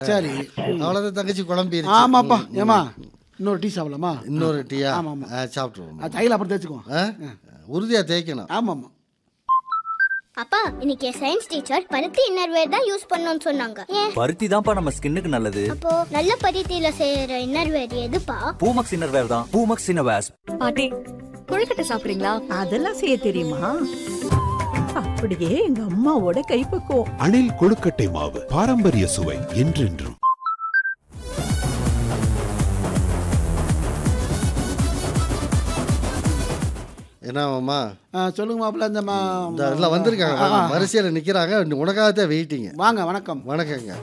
சரி அவ்வளோதான் தங்கச்சி குழம்பி ஆமாப்பா ஏமா இன்னொரு டீ சாப்பிடலாமா இன்னொரு டீயா ஆமா, ஆமா. ஆ, சாப்பிட்டுருவோம் அது தையல் அப்புறம் தேய்ச்சிக்குவோம் ஆ? உறுதியா தேய்க்கணும் ஆமாம் ஆமாம் அப்பா இன்னைக்கு சயின்ஸ் டீச்சர் பருத்தி இன்னர்வேர் தான் யூஸ் பண்ணணும்னு சொன்னாங்க ஏன் பருத்தி தான்ப்பா நம்ம ஸ்கின்னுக்கு நல்லது அப்போ நல்ல பருத்தியில செய்யற இன்னர்வேர் எதுப்பா பூமக்ஸ் இன்னர்வேர் தான் பூமக்ஸ் இன்னர்வேர்ஸ் பாட்டி கொழுக்கட்டை சாப்பிடுறீங்களா அதெல்லாம் செய்ய தெரியுமா அப்படியே எங்க அம்மாவோட கைப்பக்குவம் அணில் கொழுக்கட்டை மாவு பாரம்பரிய சுவை என்றென்றும் என்னவாம்மா ஆ, சொல்லுங்க மாப்பிள்ள இந்த மா- இந்த எல்லாம் வந்திருக்காங்க ஆ, ஆ. வரிசையில் நிற்கிறாங்க உனக்காகத்தான் வெயிட்டிங்க வாங்க வணக்கம் வணக்கங்க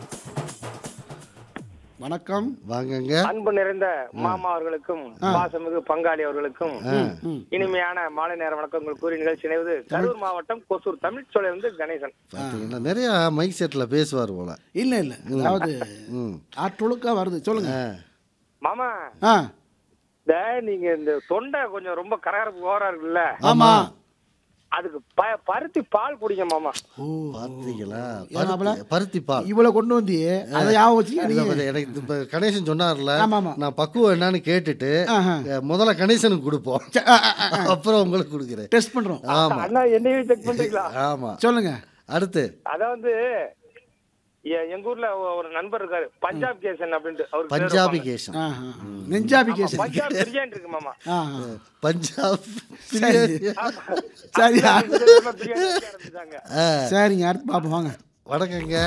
வணக்கம் வாங்கங்க அன்பு நிறைந்த மாமா அவர்களுக்கும் பாசமிகு பங்காளி அவர்களுக்கும் ம். இனிமையான மாலை நேர வணக்கங்கள் கூறி நிகழ்ச்சி இணைவது கரூர் மாவட்டம் கொசூர் தமிழ்ச்சோலையிலிருந்து கணேசன் பார்த்தீங்கன்னா நிறைய மைக் செட்டில் பேசுவார் போல இல்லை இல்லை அதாவது ம் ஆற்றுழுக்கா வருது சொல்லுங்க மாமா ஆ இந்த நீங்க இந்த தொண்டை கொஞ்சம் ரொம்ப கரகரப்பு ஓரா இருக்குல்ல ஆமா அதுக்கு ப- பருத்தி பால் குடிங்க மாமா ஓ பார்த்தீங்களா ஏன் மாப்பிள? பருத்தி- பருத்தி பால் இவ்வளவு கொண்டு வந்தியே அதை ஞாபகம் வச்சு இல்ல, இல்ல, எனக்கு இப்ப கணேசன் சொன்னார்ல ஆமா, ஆமா. நான் பக்குவம் என்னன்னு கேட்டுட்டு ஆஹா. அஹ், முதல்ல கணேசனுக்கு கொடுப்போம் அப்புறம் உங்களுக்கு கொடுக்குறேன் டெஸ்ட் பண்றோம் ஆமா அண்ணா என்னையும் செக் பண்றீங்களா ஆமா சொல்லுங்க அடுத்து அதாவது எ- எங்க ஊர்ல ஒ- ஒரு நண்பர் இருக்காரு பஞ்சாப் கேசன் அப்படின்ட்டு அவருக்கு பேர் பஞ்சாபி வைப்பாங்க. கேஷன் ஆ, ஆ, ஆ. நெஞ்சாபி ஆமா, கேஸ் பஞ்சாப் பிரியாணி இருக்கு மாமா ஆ, ஆ. பஞ்சாப் சரி சரி பிரியாணி வைக்க ஆரம்பிச்சாங்க சரிங்க அடுத்து பாப்போம் வாங்க வணக்கங்க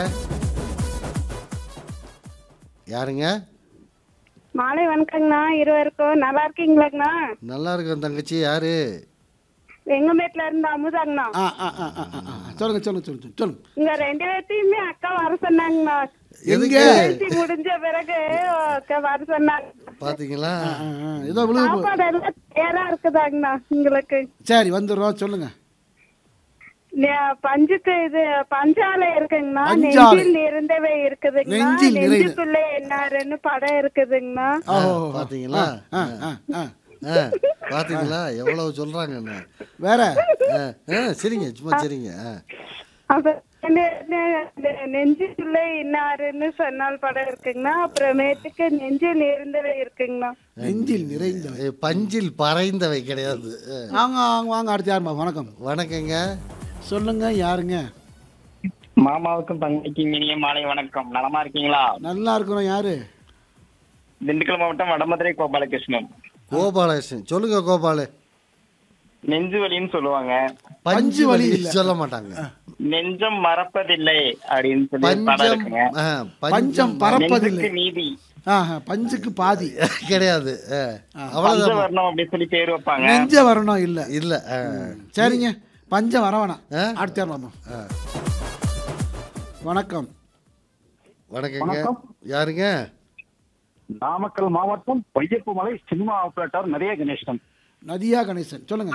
யாருங்க மாலை வணக்கங்கண்ணா இருவருக்கும் நல்லா இருக்கீங்களாங்கண்ணா நல்லா இருக்கும் தங்கச்சி யாரு எங்க வீட்டுல இருந்து அமுதாங்கண்ணா ஆ ஆ ஆ ஆ, ஆ, ஆ. சொல்லுங்க சொல்லுங்க சொல்லுங்க சொல்லுங்க இங்க ரெண்டு பேர்த்தையுமே அக்கா வர சொன்னாங்கண்ணா எதுக்கு பேசி முடிஞ்ச பிறகு அக்கா வர சொன்னாங்க பாத்தீங்களா ஆ, ஆ. ஏதோ விழுது போ- சாப்பாடு எல்லாம் தயாரா இருக்குதாங்கண்ணா உங்களுக்கு சரி வந்துடுறோம் சொல்லுங்க நெ- பஞ்சுக்கு இது பஞ்சாலை இருக்குங்கண்ணா பஞ்சாலை. நெஞ்சில் நிறைந்தவை இருக்குதுங்கண்ணா நெஞ்சில் நிறைந்த- நெஞ்சுக்குள்ள என்னாருன்னு படம் இருக்குதுங்கண்ணா ஆ, பாத்தீங்களா ஆ ஆ ஆ ஆ, பாத்தீங்களா எவ்வளவு சொல்றாங்கன்னு வேற ஆ, ஆ, சரிங்க சும்மா சரிங்க ஆ. அப்ப நெ- நெ- நெ- நெஞ்சுக்குள்ள இன்னாருன்னு சொன்னால் படம் இருக்குங்கண்ணா அப்புறமேட்டுக்கு நெஞ்சில் இருந்தவை இருக்குங்கண்ணா நெஞ்சில் நிறைந்த ஏ, பஞ்சில் பறைந்தவை கிடையாது ஆ. வாங்க வாங்க வாங்க அடுத்து யாருமா வணக்கம் வணக்கங்க சொல்லுங்க யாருங்க மாமாவுக்கும் தங்கைக்கும் இனிய மாலை வணக்கம் நலமா இருக்கீங்களா நல்லா இருக்கிறோம் யாரு திண்டுக்கல் மாவட்டம் வடமதுரை கோபாலகிருஷ்ணன் கோபாலகிருஷ்ணன் சொல்லுங்க கோபாலு நெஞ்சு வலின்னு சொல்லுவாங்க பஞ்சு வலி வலி இல்ல. சொல்ல மாட்டாங்க நெஞ்சம் மறப்பதில்லை அப்படின்னு சொல்லி ஒரு படம் பஞ்சம் இருக்குங்க ஆ, பஞ்சம் பஞ்சம் பறப்பதில்லை நெஞ்சுக்கு நீதி ஆஹா பஞ்சுக்கு பாதி கிடையாது ஆ, பஞ்ச அவ்வளவுதான் வரணும் அப்படின்னு சொல்லி பேர் வைப்பாங்க நெஞ்ச வரணும் இல்ல இல்ல ஆ. சரிங்க பஞ்சம் வர வேணாம் ஆ? அடுத்து யார் வரணும் வணக்கம் வணக்கங்க யாருங்க நாமக்கல் மாவட்டம் பையப்பு மலை சினிமா ஆபரேட்டர் நிறைய கணேசன் நதியா கணேசன் சொல்லுங்க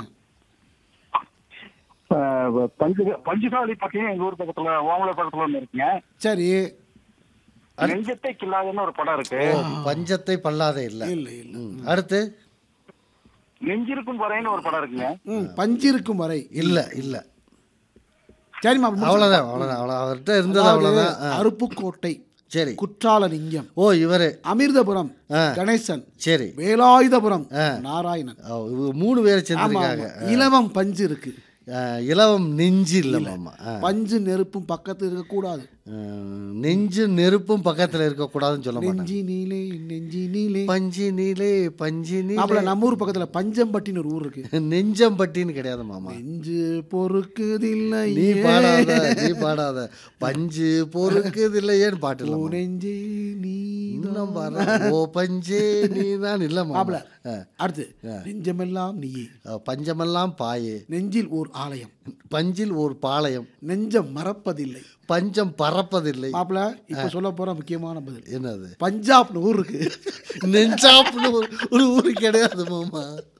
அஹ், பஞ்சு பஞ்சுகாலி பார்த்தீங்கன்னா எங்க ஊர் பக்கத்துல ஓமலை பக்கத்துல ஒண்ணு இருக்குங்க சரி நெஞ்சத்தை கில்லாதுன்னு ஒரு படம் இருக்கு ஓ, பஞ்சத்தை பல்லாத இல்ல இல்ல இல்ல ம். அடுத்து நெஞ்சிருக்கும் வரைன்னு ஒரு படம் இருக்குங்க ம் பஞ்சு இருக்கும் வரை இல்ல இல்ல சரிம்மா அவ்வளவுதான் அவ்வளவுதான் அவ்வளவு அவர்கிட்ட இருந்தது அதாவது அவ்வளவுதான் ஆ. அருப்புக்கோட்டை சரி குற்றால லிங்கம் ஓ இவரு அமிர்தபுரம் ஆ. கணேசன் சரி வேலாயுதபுரம் ஆ. நாராயணன் ஓ, இவங்க மூணு பேரை ஆமா, சேர்ந்துருக்காங்க ஆமா. இலவம் பஞ்சு இருக்கு இலவம் நெஞ்சு இல்ல மாமா ஆ. பஞ்சு நெருப்பும் பக்கத்து இருக்கக்கூடாது ஆ, நெஞ்சு நெருப்பும் பக்கத்துல இருக்க கூடாதுன்னு சொல்ல மாட்டாங்க நெஞ்சி நீலே நெஞ்சி நீலே பஞ்சு நீலே பஞ்சு மாப்பிள நீலே நம்ம ஊர் பக்கத்துல பஞ்சம்பட்டின்னு ஒரு ஊர் இருக்கு நெஞ்சம்பட்டின்னு கிடையாது மாமா நெஞ்சு பொறுக்குதில்லை நீ பாடாத நீ பாடாத பஞ்சு பொறுக்குது இல்லையேன்னு பாட்டு இல்ல மாமா. நெஞ்சே நீ இன்னும் பாரு ஓ பஞ்சே நீதான் இல்ல மாப்பிள மாமா ஆ. அடுத்து நெஞ்சமெல்லாம் நீயே ஆ, பஞ்சமெல்லாம் பாயே நெஞ்சில் ஓர் ஆலயம் பஞ்சில் ஒரு பாளையம் நெஞ்சம் மறப்பதில்லை பஞ்சம் பறப்பதில்லை மாப்பிள இப்ப சொல்ல போற முக்கியமான பதில் என்னது பஞ்சாப்னு ஊர் இருக்கு நெஞ்சாப்புன்னு ஒரு ஒரு ஊரு கிடையாது மாமா